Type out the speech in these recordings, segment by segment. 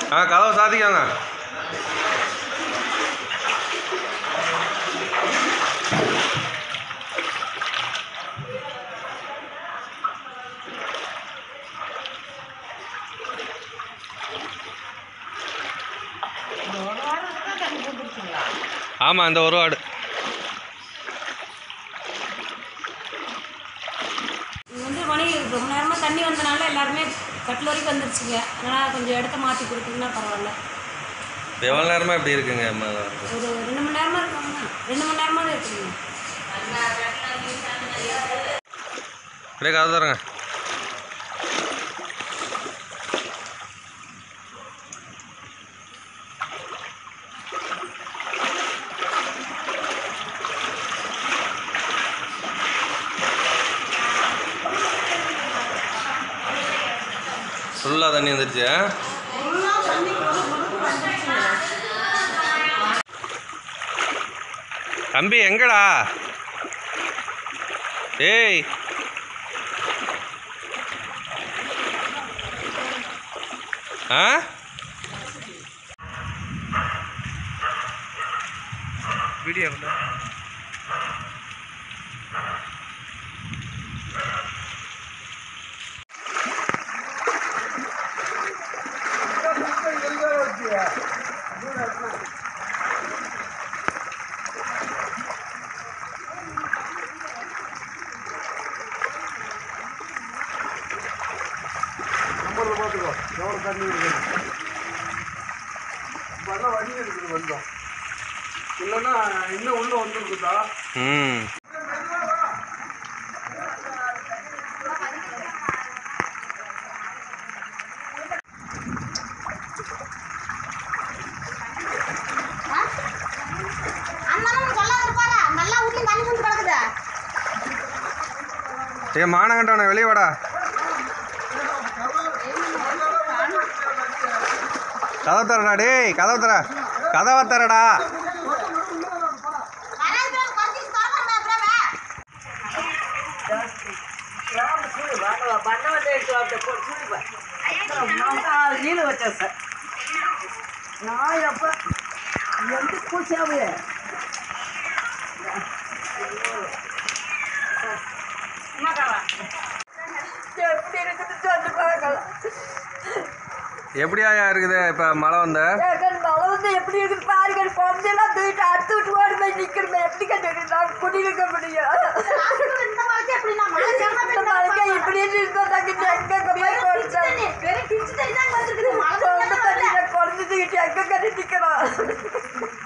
ஆ கதவை சாத்திக்கோங்க இந்த ஒரு வாரம் தான் தண்ணி போட்டுருச்சுங்களா ஆமாம் இந்த ஒரு வார்டு இது வந்து மணி ரொம்ப நேரமாக தண்ணி வந்தனால எல்லாருமே கட்டில் வரைக்கும் வந்துருச்சுங்க அதனால் கொஞ்சம் இடத்த மாற்றி கொடுத்தீங்கன்னா பரவாயில்ல எவ்வளோ நேரமாக இப்படி இருக்குங்க ம- ஒரு ரெண்டு மணி நேரமாக இருக்காங்க ரெண்டு மணி நேரமாக தான் இருக்குதுங்க அப்படியே கதை தரங்க ஃபுல்லாக தண்ணி வந்துருச்சு ஆ? தம்பி எங்கடா ஏய் ஆ வீடியோ நம்பரில் பார்த்துக்கோ எவ்வளோ தண்ணி இருக்குது இப்போல்லாம் வண்டி இருக்குது வந்தோம் இல்லைன்னா இன்னும் உள்ளே வந்துருக்குதா ம் அண்ணனும் சொல்லாத இருப்பாரா நல்லா வீட்லையும் தண்ணி கொண்டு கிடக்குது ஏ மானங்கண்டவனே வெளியே வாடா கதவை தரடா டேய் கதவை தர கதவை தரடா வராது பிறகு குறைச்சிட்டு தரமா பிறகு నీళ్ళు వచ్చేస్తా నాయప్ప ఎంత కూర్చావు ఎప్పుడు இருக்குது சொல்லு பார்க்கலாம் எப்படியா இருக்குது இப்போ மழை வந்த எங்கள் மழை வந்து எப்படி இருக்குது பாருங்க குழந்தையெல்லாம் தூக்கிட்டு அடுத்து விட்டு ஓடி போய் நிற்கிறேன் எப்படி கட்டு நான் குடியிருக்க முடியும் இந்த மழைக்கு எப்படின்னா மழை சேர்ந்தா இந்த மழைக்கு இப்படி இருந்தோம் நாங்கள் எங்கே போய் குடிச்சோம் வெறும் கிச்சு தண்ணி தான் வந்துருக்குது மழை குழந்தை தண்ணியில குழந்தை தூக்கிட்டு எங்கே கட்டி நிற்கிறோம்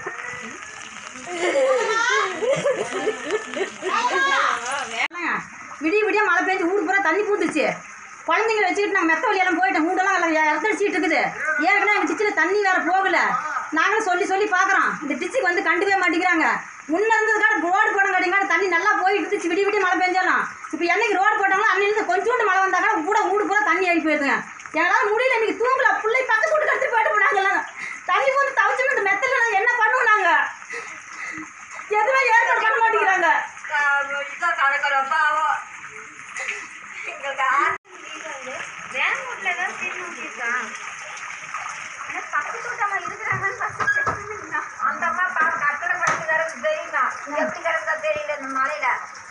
விடிய விடிய மழை பெஞ்சு ஊடு பூரா தண்ணி பூந்துச்சு குழந்தைங்கள வச்சுக்கிட்டு நாங்கள் மெத்த வழியெல்லாம் போயிட்டோம் வீடெல்லாம் எல்லாம் இறத்தடிச்சிட்டு இருக்குது ஏற்கனவே எங்கள் டிச்சில் தண்ணி வேறு போகல நாங்களும் சொல்லி சொல்லி பார்க்குறோம் இந்த டிச்சுக்கு வந்து கண்டுக்கவே மாட்டேங்கிறாங்க முன்ன இருந்ததுக்கான ரோடு போட கட்டிங்கான தண்ணி நல்லா போயிட்டு இருந்துச்சு விடிய விடிய மழை பெஞ்சாலும் இப்போ என்னைக்கு ரோடு போட்டாங்களோ அன்னிலிருந்து கொஞ்சோண்டு மழை வந்தாங்க கூட ஊடு பூரா தண்ணி ஆகி போயிருதுங்க எங்களால் முடியல இன்னைக்கு தூங்கல பிள்ளை பக்கத்து வீட்டுக்கு எடுத்துட்டு போயிட்டு போனாங்க எல்லாம் தண்ணி வந்து தவிச்சுட்டு இந்த மெத்தல நாங்கள் என்ன பண்ணுவோம் நாங்கள் எதுவுமே ஏற்பாடு பண்ண மாட்டேங்கிறாங்க இதான் கணக்கிறோம் பாவம் எங்களுக்கு வேங்கூட்ல தான் சீட் ஊற்றிருக்கான் ஆனால் பக்கத்து வீட்டவங்க இருக்கிறாங்கன்னு ஃபஸ்ட்டு செக் பண்ணிருந்தான் அந்த அம்மா பாவம் கட்டளை பண்ணி கிடக்கு தெரியுமா எப்படி கிடக்குதா தெரியல இந்த மலையில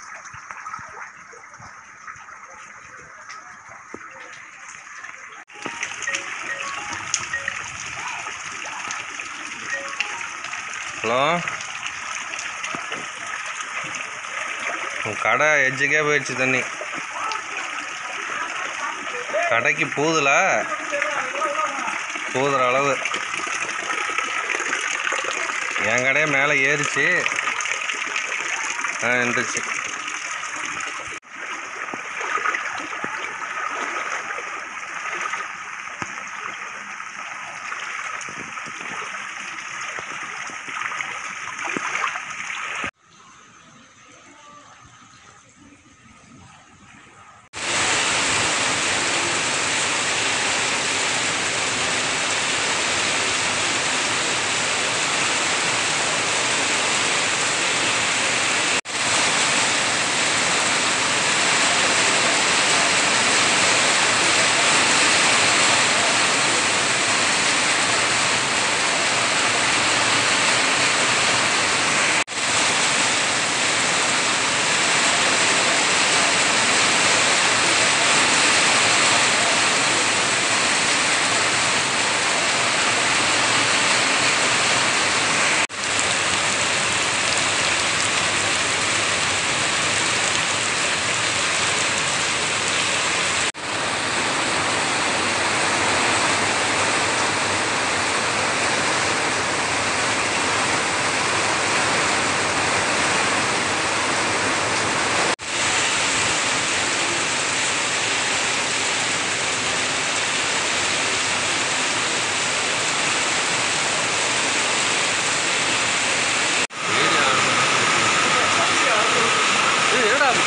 ஹலோ உன் கடை எஜ்ஜுக்கே போயிடுச்சு தண்ணி கடைக்கு பூதுல பூதுற அளவு என் கடையே மேலே ஏறிச்சு ஆ நின்றுச்சு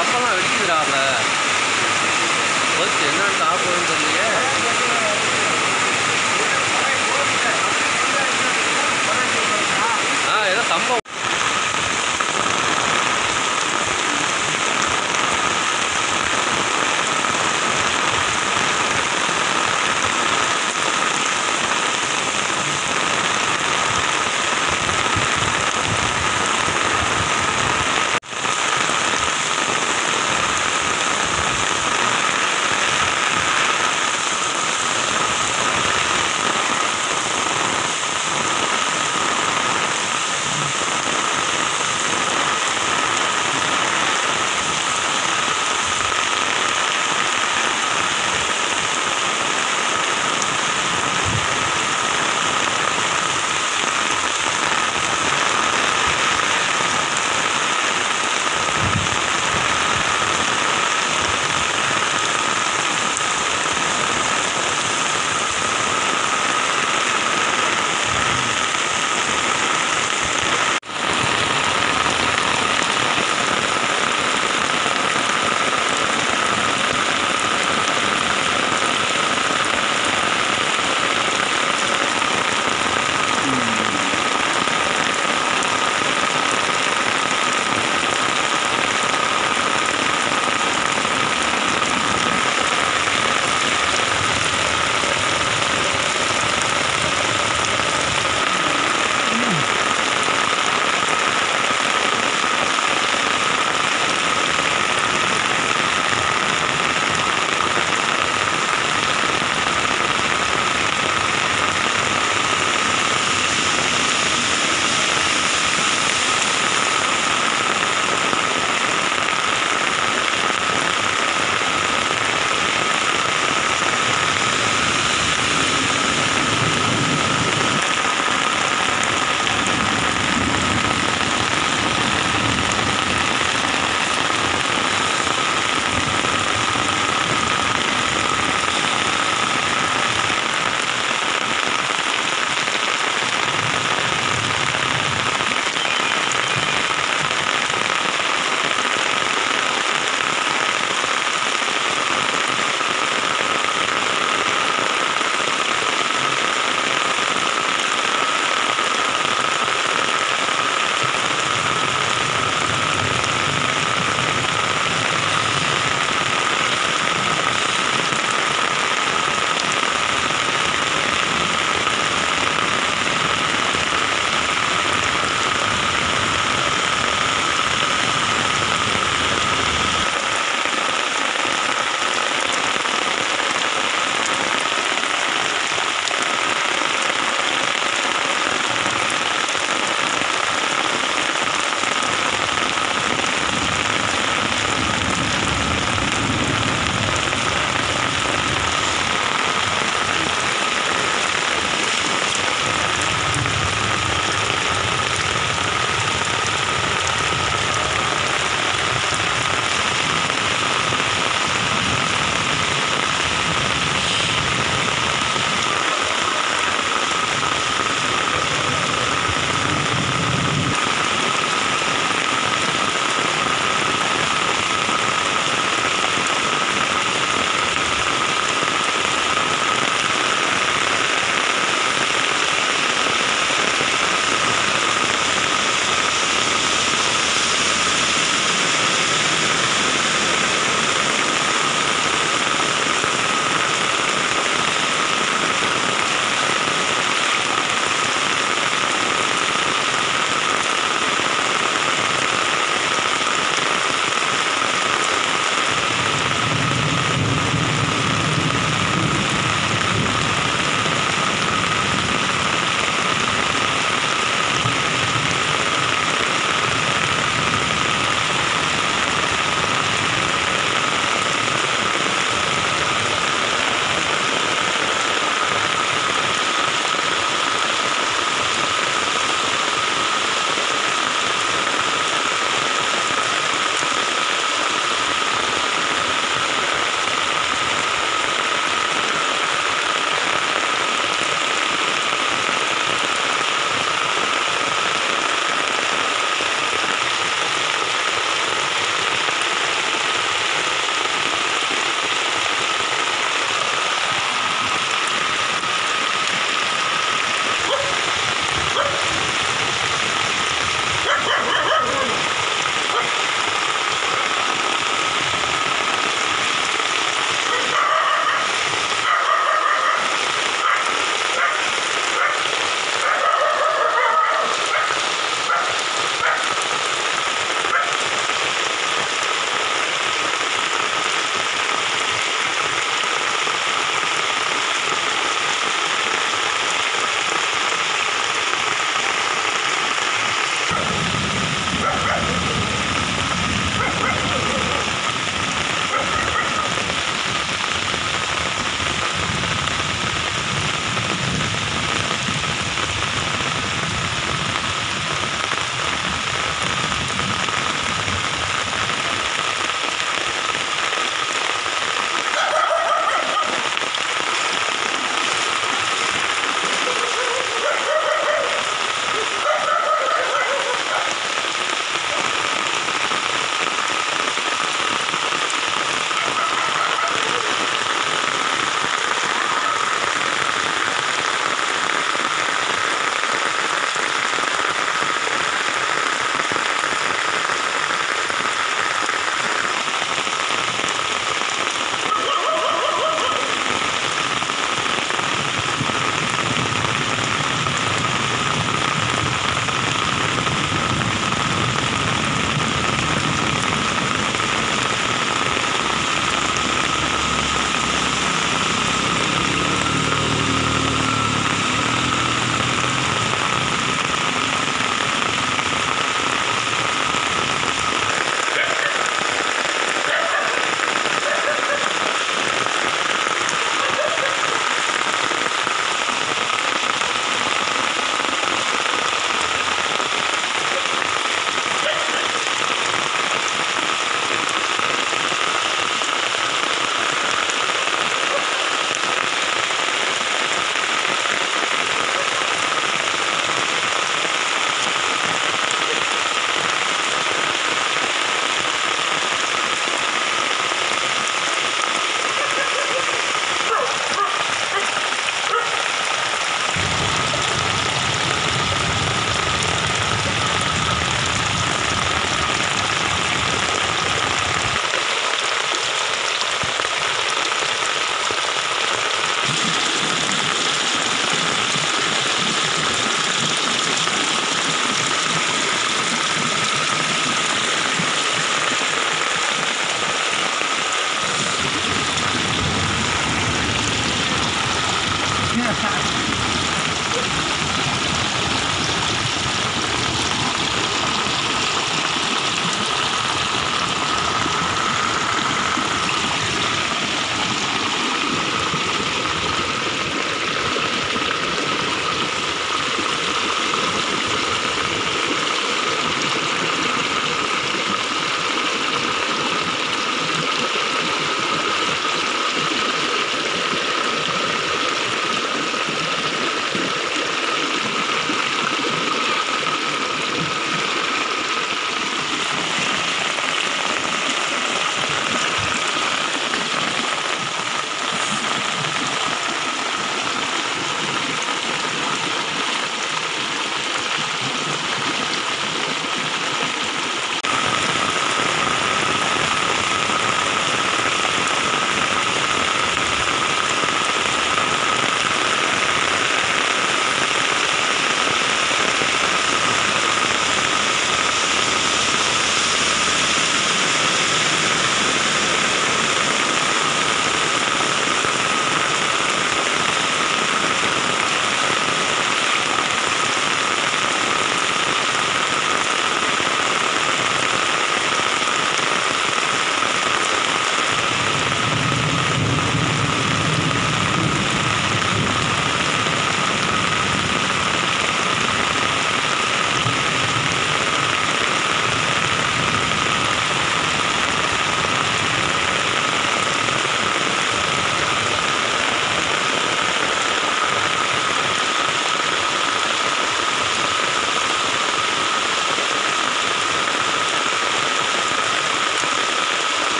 கப்பெல்லாம் வெடிக்குதுடாப்ல போச்சு என்ன ஆகுதுன்னு தெரியலையே ஆ ஏதோ சம்பவம்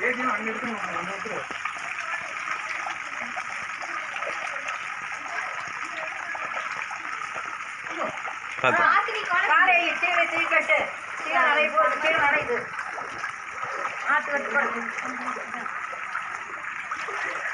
ஏடிஎம் அங்கே இருக்கணும் அந்த இடத்துல பார்த்து ராத்திரி குழந்தை காலை கீழே தூக்கட்டு கீழே நிறைய போகுது கீழே நிறையுது ஆட்டு வெட்டு போடுது